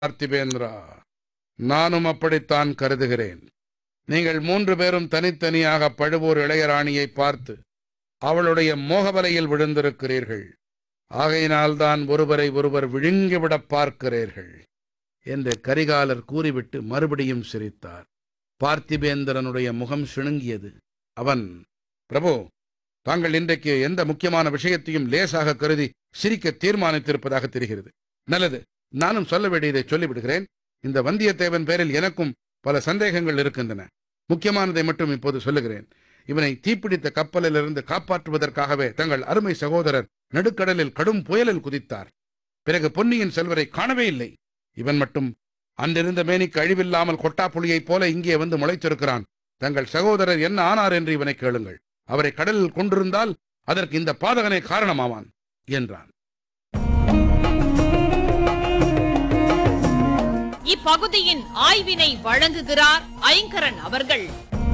பார்த்திபேந்திரா நானும் அப்படித்தான் கருதுகிறேன் நீங்கள் மூன்று பேரும் தனித்தனியாக பழுவூர் இளையராணியை பார்த்து அவளுடைய மோகவலையில் விழுந்திருக்கிறீர்கள் ஆகையினால்தான் ஒருவரை ஒருவர் விழுங்கிவிடப் பார்க்கிறீர்கள் என்று கரிகாலர் கூறிவிட்டு மறுபடியும் சிரித்தார் பார்த்திபேந்திரனுடைய முகம் சிணுங்கியது அவன் பிரபு தாங்கள் இன்றைக்கு எந்த முக்கியமான விஷயத்தையும் லேசாக கருதி சிரிக்க தீர்மானித்திருப்பதாக தெரிகிறது நல்லது நானும் சொல்ல வேண்டியதை சொல்லிவிடுகிறேன் இந்த வந்தியத்தேவன் பேரில் எனக்கும் பல சந்தேகங்கள் இருக்கின்றன முக்கியமானதை மட்டும் இப்போது சொல்லுகிறேன் இவனை தீப்பிடித்த கப்பலிலிருந்து காப்பாற்றுவதற்காகவே தங்கள் அருமை சகோதரர் நடுக்கடலில் கடும் புயலில் குதித்தார் பிறகு பொன்னியின் செல்வரை காணவே இல்லை இவன் மட்டும் அன்றிருந்த மேனிக்கு அழிவில்லாமல் கொட்டாப்புளியைப் போல இங்கே வந்து முளைத்திருக்கிறான் தங்கள் சகோதரர் என்ன ஆனார் என்று இவனை கேளுங்கள் அவரை கடலில் கொண்டிருந்தால் அதற்கு இந்த பாதகனே காரணமாவான் என்றான் இப்பகுதியின் ஆய்வினை வழங்குகிறார் ஐங்கரன் அவர்கள்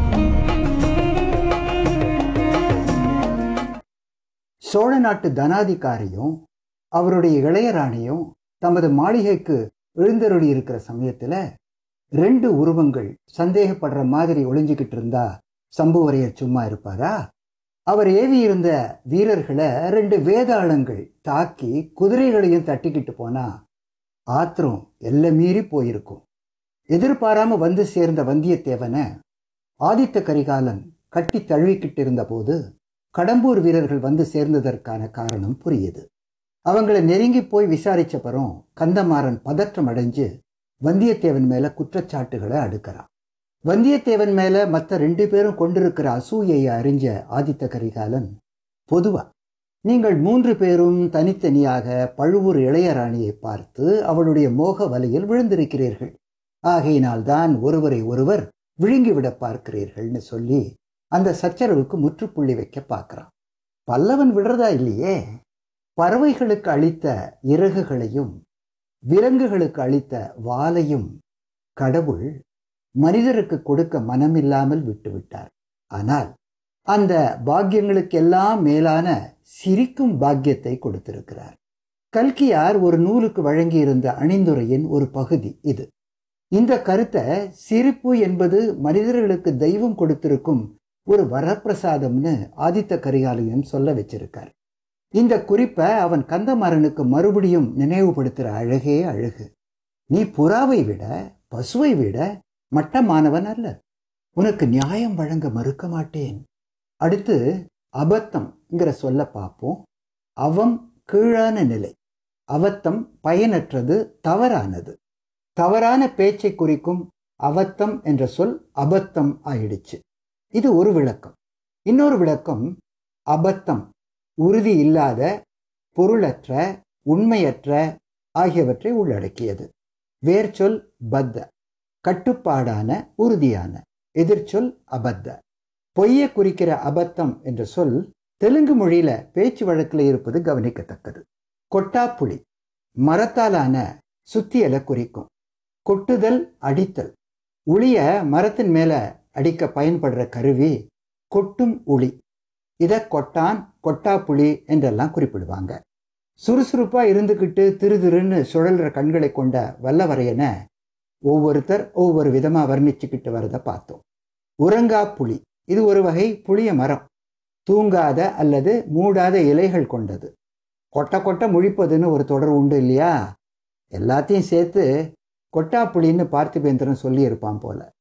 சோழ நாட்டு தனாதிகாரியும் அவருடைய இளையராணியும் தமது மாளிகைக்கு எழுந்தருளி இருக்கிற சமயத்துல ரெண்டு உருவங்கள் சந்தேகப்படுற மாதிரி ஒளிஞ்சுக்கிட்டு இருந்தா சம்புவரையர் சும்மா இருப்பாரா அவர் ஏவி இருந்த வீரர்களை ரெண்டு வேதாளங்கள் தாக்கி குதிரைகளையும் தட்டிக்கிட்டு போனா ஆத்திரம் எல்லை மீறி போயிருக்கும் எதிர்பாராம வந்து சேர்ந்த வந்தியத்தேவனை ஆதித்த கரிகாலன் கட்டி தழுவிக்கிட்டு இருந்தபோது கடம்பூர் வீரர்கள் வந்து சேர்ந்ததற்கான காரணம் புரியுது அவங்கள நெருங்கி போய் விசாரிச்சப்பறம் கந்தமாறன் பதற்றம் அடைஞ்சு வந்தியத்தேவன் மேல குற்றச்சாட்டுகளை அடுக்கிறான் வந்தியத்தேவன் மேல மற்ற ரெண்டு பேரும் கொண்டிருக்கிற அசூயையை அறிஞ்ச ஆதித்த கரிகாலன் பொதுவா நீங்கள் மூன்று பேரும் தனித்தனியாக பழுவூர் இளையராணியை பார்த்து அவளுடைய மோக வலையில் விழுந்திருக்கிறீர்கள் ஆகையினால்தான் ஒருவரை ஒருவர் விழுங்கிவிட பார்க்கிறீர்கள்னு சொல்லி அந்த சச்சரவுக்கு முற்றுப்புள்ளி வைக்க பார்க்கறான் பல்லவன் விடுறதா இல்லையே பறவைகளுக்கு அளித்த இறகுகளையும் விலங்குகளுக்கு அளித்த வாலையும் கடவுள் மனிதருக்கு கொடுக்க மனமில்லாமல் விட்டுவிட்டார் ஆனால் அந்த பாக்கியங்களுக்கெல்லாம் மேலான சிரிக்கும் பாக்கியத்தை கொடுத்திருக்கிறார் கல்கியார் ஒரு நூலுக்கு வழங்கியிருந்த அணிந்துரையின் ஒரு பகுதி இது இந்த கருத்தை சிரிப்பு என்பது மனிதர்களுக்கு தெய்வம் கொடுத்திருக்கும் ஒரு வரப்பிரசாதம்னு ஆதித்த கரிகாலயம் சொல்ல வச்சிருக்கார் இந்த குறிப்பை அவன் கந்தமாறனுக்கு மறுபடியும் நினைவுபடுத்துற அழகே அழகு நீ புறாவை விட பசுவை விட மட்டமானவன் அல்ல உனக்கு நியாயம் வழங்க மறுக்க மாட்டேன் அடுத்து அபத்தம்ங்கிற சொல்ல பார்ப்போம் அவம் கீழான நிலை அவத்தம் பயனற்றது தவறானது தவறான பேச்சை குறிக்கும் அவத்தம் என்ற சொல் அபத்தம் ஆயிடுச்சு இது ஒரு விளக்கம் இன்னொரு விளக்கம் அபத்தம் உறுதி இல்லாத பொருளற்ற உண்மையற்ற ஆகியவற்றை உள்ளடக்கியது வேர்ச்சொல் பத்த கட்டுப்பாடான உறுதியான எதிர்ச்சொல் அபத்த பொய்யை குறிக்கிற அபத்தம் என்ற சொல் தெலுங்கு மொழியில பேச்சு வழக்கில் இருப்பது கவனிக்கத்தக்கது கொட்டாப்புளி மரத்தாலான சுத்தியலை குறிக்கும் கொட்டுதல் அடித்தல் உளிய மரத்தின் மேல அடிக்க பயன்படுற கருவி கொட்டும் உளி இதை கொட்டான் கொட்டாப்புளி என்றெல்லாம் குறிப்பிடுவாங்க சுறுசுறுப்பா இருந்துக்கிட்டு திரு திருன்னு சுழல்ற கண்களை கொண்ட வல்லவரையனை ஒவ்வொருத்தர் ஒவ்வொரு விதமா வர்ணிச்சுக்கிட்டு வரத பார்த்தோம் உறங்கா புலி இது ஒரு வகை புளிய மரம் தூங்காத அல்லது மூடாத இலைகள் கொண்டது கொட்ட கொட்ட முழிப்பதுன்னு ஒரு தொடர் உண்டு இல்லையா எல்லாத்தையும் சேர்த்து கொட்டாப்புளின்னு பார்த்திபேந்திரன் சொல்லியிருப்பான் போல